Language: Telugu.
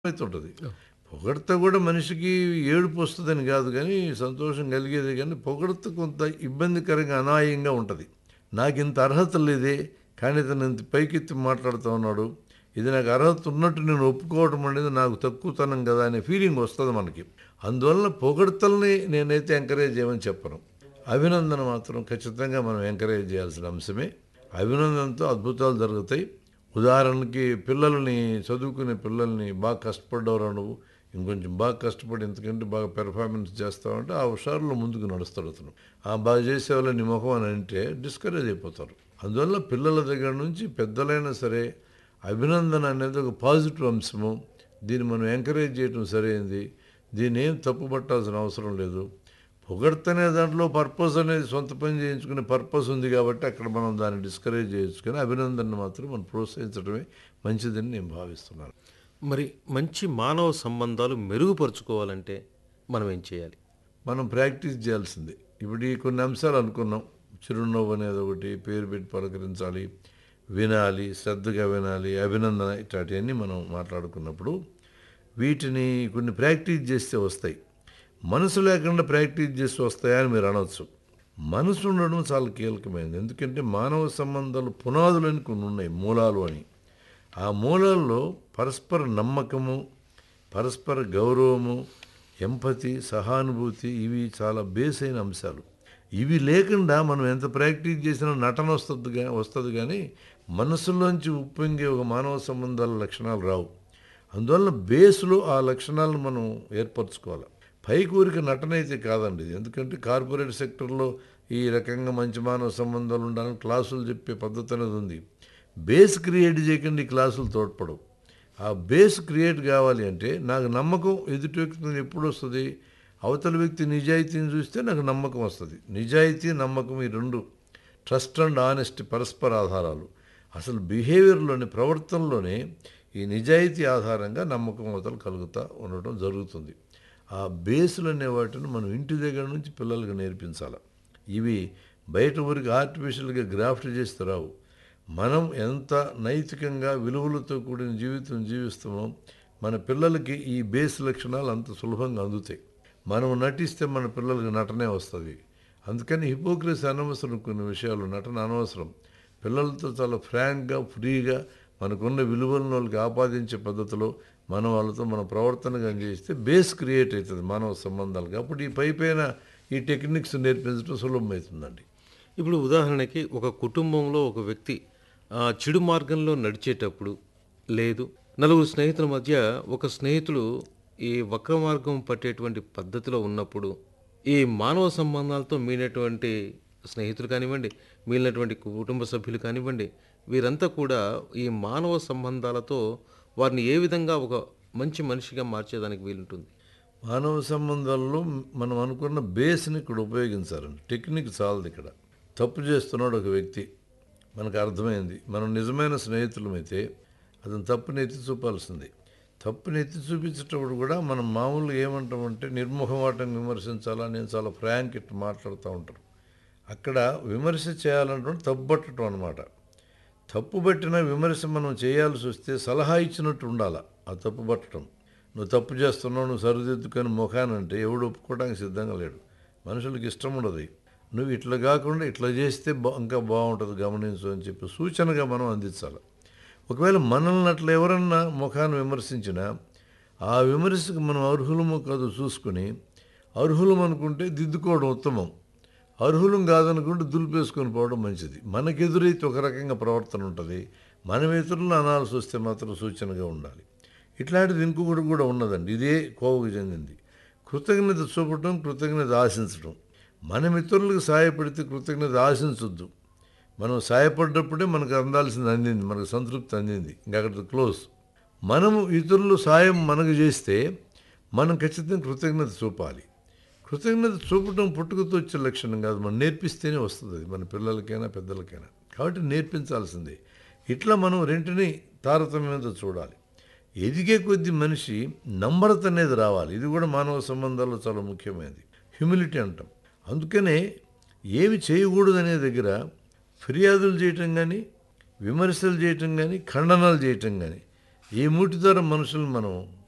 అవుతుంటుంది పొగడ్త కూడా మనిషికి ఏడుపు వస్తుందని కాదు కానీ సంతోషం కలిగేది కానీ పొగడ్త కొంత ఇబ్బందికరంగా అనాయంగా ఉంటుంది నాకు ఇంత అర్హత లేదే కానీ ఇతను ఇంత పైకెత్తి మాట్లాడుతూ ఉన్నాడు ఇది నాకు అర్హత ఉన్నట్టు నేను ఒప్పుకోవడం అనేది నాకు తక్కువతనం కదా అనే ఫీలింగ్ వస్తుంది మనకి అందువల్ల పొగడ్తల్ని నేనైతే ఎంకరేజ్ చేయమని చెప్పను అభినందన మాత్రం ఖచ్చితంగా మనం ఎంకరేజ్ చేయాల్సిన అంశమే అభినందనతో అద్భుతాలు జరుగుతాయి ఉదాహరణకి పిల్లల్ని చదువుకునే పిల్లల్ని బాగా కష్టపడ్డవరా నువ్వు ఇంకొంచెం బాగా కష్టపడి ఇంతకంటే బాగా పెర్ఫార్మెన్స్ చేస్తావంటే ఆ హుషారులో ముందుకు నడుస్తాడు అతను ఆ బాగా చేసేవాళ్ళ నీ ముఖం అని అంటే డిస్కరేజ్ అయిపోతారు అందువల్ల పిల్లల దగ్గర నుంచి పెద్దలైనా సరే అభినందన అనేది ఒక పాజిటివ్ అంశము దీన్ని మనం ఎంకరేజ్ చేయడం సరైంది దీన్ని ఏం తప్పు పట్టాల్సిన అవసరం లేదు పొగడ్తనే దాంట్లో పర్పస్ అనేది సొంత పని చేయించుకునే పర్పస్ ఉంది కాబట్టి అక్కడ మనం దాన్ని డిస్కరేజ్ చేయించుకొని అభినందనను మాత్రం మనం ప్రోత్సహించడమే మంచిదని నేను భావిస్తున్నాను మరి మంచి మానవ సంబంధాలు మెరుగుపరుచుకోవాలంటే మనం ఏం చేయాలి మనం ప్రాక్టీస్ చేయాల్సిందే ఇప్పుడు ఈ కొన్ని అంశాలు అనుకున్నాం చిరునవ్వు అనేది ఒకటి పేరు పెట్టి పలకరించాలి వినాలి శ్రద్ధగా వినాలి అభినందన ఇట్లాంటివన్నీ మనం మాట్లాడుకున్నప్పుడు వీటిని కొన్ని ప్రాక్టీస్ చేస్తే వస్తాయి మనసు లేకుండా ప్రాక్టీస్ చేస్తే వస్తాయని మీరు అనవచ్చు మనసు ఉండడం చాలా కీలకమైనది ఎందుకంటే మానవ సంబంధాలు పునాదులని కొన్ని ఉన్నాయి మూలాలు అని ఆ మూలాల్లో పరస్పర నమ్మకము పరస్పర గౌరవము ఎంపతి సహానుభూతి ఇవి చాలా బేస్ అయిన అంశాలు ఇవి లేకుండా మనం ఎంత ప్రాక్టీస్ చేసినా నటన వస్తుంది గా వస్తుంది కానీ మనసులోంచి ఉప్పొంగే ఒక మానవ సంబంధాల లక్షణాలు రావు అందువల్ల బేస్లో ఆ లక్షణాలను మనం ఏర్పరచుకోవాలి పైకి ఊరికి నటన అయితే కాదండి ఇది. ఎందుకంటే కార్పొరేట్ సెక్టర్లో ఈ రకంగా మంచి మానవ సంబంధాలు ఉండాలని క్లాసులు చెప్పే పద్ధతి అనేది ఉంది బేస్ క్రియేట్ చేయకుండా ఈ క్లాసులు తోడ్పడవు ఆ బేస్ క్రియేట్ కావాలి అంటే నాకు నమ్మకం ఎదుటి వ్యక్తి మీద ఎప్పుడు వస్తుంది అవతల వ్యక్తి నిజాయితీని చూస్తే నాకు నమ్మకం వస్తుంది నిజాయితీ నమ్మకం ఈ రెండు ట్రస్ట్ అండ్ ఆనెస్టీ పరస్పర ఆధారాలు అసలు బిహేవియర్లోని ప్రవర్తనలోనే ఈ నిజాయితీ ఆధారంగా నమ్మకం అవతల కలుగుతూ ఉండటం జరుగుతుంది ఆ బేసులు అనే వాటిని మనం ఇంటి దగ్గర నుంచి పిల్లలకు నేర్పించాలి ఇవి బయట ఊరికి ఆర్టిఫిషియల్గా గ్రాఫ్ట్ చేస్తే రావు మనం ఎంత నైతికంగా విలువలతో కూడిన జీవితం జీవిస్తామో మన పిల్లలకి ఈ బేస్ లక్షణాలు అంత సులభంగా అందుతాయి మనం నటిస్తే మన పిల్లలకి నటనే వస్తుంది అందుకని హిపోక్రసీ అనవసరం కొన్ని విషయాలు నటన అనవసరం పిల్లలతో చాలా ఫ్రాంక్గా ఫ్రీగా మనకున్న విలువలను వాళ్ళకి ఆపాదించే పద్ధతిలో మనం వాళ్ళతో మన ప్రవర్తనగా చేస్తే బేస్ క్రియేట్ అవుతుంది మానవ సంబంధాలకు అప్పుడు ఈ పై పైన ఈ టెక్నిక్స్ నేర్పించడం సులభమవుతుందండి ఇప్పుడు ఉదాహరణకి ఒక కుటుంబంలో ఒక వ్యక్తి ఆ, చెడు మార్గంలో నడిచేటప్పుడు లేదు నలుగురు స్నేహితుల మధ్య ఒక స్నేహితుడు ఈ వక్ర మార్గం పట్టేటువంటి పద్ధతిలో ఉన్నప్పుడు ఈ మానవ సంబంధాలతో మీనటువంటి స్నేహితులు కానివ్వండి మిగిలినటువంటి కుటుంబ సభ్యులు కానివ్వండి వీరంతా కూడా ఈ మానవ సంబంధాలతో వారిని ఏ విధంగా ఒక మంచి మనిషిగా మార్చేదానికి వీలుంటుంది మానవ సంబంధాల్లో మనం అనుకున్న బేస్ని ఇక్కడ ఉపయోగించాలండి టెక్నిక్ చాలదు ఇక్కడ తప్పు చేస్తున్నాడు ఒక వ్యక్తి మనకు అర్థమైంది మనం నిజమైన స్నేహితులమైతే అతను తప్పుని ఎత్తి చూపాల్సింది తప్పుని ఎత్తి చూపించేటప్పుడు కూడా మనం మామూలుగా ఏమంటామంటే నిర్మోహమాటంగా విమర్శించాలా నేను చాలా ఫ్రాంక్ ఇట్లా మాట్లాడుతూ ఉంటారు అక్కడ విమర్శ చేయాలంటే తప్పు పట్టడం అనమాట తప్పు పట్టిన విమర్శ మనం చేయాల్సి వస్తే సలహా ఇచ్చినట్టు ఉండాలి ఆ తప్పు పట్టడం నువ్వు తప్పు చేస్తున్నావు నువ్వు సరిదిద్దుకొని ముఖానంటే ఎవడు ఒప్పుకోవడానికి సిద్ధంగా లేడు మనుషులకు ఇష్టం ఉండదు నువ్వు ఇట్లా కాకుండా ఇట్లా చేస్తే బా ఇంకా బాగుంటుంది గమనించు అని చెప్పి సూచనగా మనం అందించాలి ఒకవేళ మనల్ని అట్లా ఎవరన్నా ముఖాన్ని విమర్శించినా ఆ విమర్శకు మనం అర్హులమో కాదో చూసుకుని అర్హులం అనుకుంటే దిద్దుకోవడం ఉత్తమం అర్హులం కాదనుకుంటే దులిపేసుకొని పోవడం మంచిది మనకెదురైతే ఒక రకంగా ప్రవర్తన ఉంటుంది మనం ఇతరులను అనాల్సి వస్తే మాత్రం సూచనగా ఉండాలి ఇట్లాంటిది ఇంకొకటి కూడా ఉన్నదండి ఇదే కోవకు చెందింది కృతజ్ఞత చూపటం కృతజ్ఞత ఆశించడం మనం ఇతరులకు సహాయపడితే కృతజ్ఞత ఆశించొద్దు మనం సహాయపడ్డప్పుడే మనకు అందాల్సింది అందింది మనకు సంతృప్తి అందింది ఇంకా అక్కడ క్లోజ్ మనము ఇతరులు సాయం మనకు చేస్తే మనం ఖచ్చితంగా కృతజ్ఞత చూపాలి కృతజ్ఞత చూపటం పుట్టుకతో వచ్చే లక్షణం కాదు మనం నేర్పిస్తేనే వస్తుంది అది మన పిల్లలకైనా పెద్దలకైనా కాబట్టి నేర్పించాల్సిందే ఇట్లా మనం రెంటిని తారతమ్యంతో చూడాలి ఎదిగే కొద్దీ మనిషి నమ్రత అనేది రావాలి ఇది కూడా మానవ సంబంధాల్లో చాలా ముఖ్యమైనది హ్యూమిలిటీ అంటాం అందుకనే ఏమి చేయకూడదనే దగ్గర ఫిర్యాదులు చేయటం కానీ విమర్శలు చేయటం కానీ ఖండనలు చేయటం కానీ ఈ మూటి ద్వారా మనుషులను మనం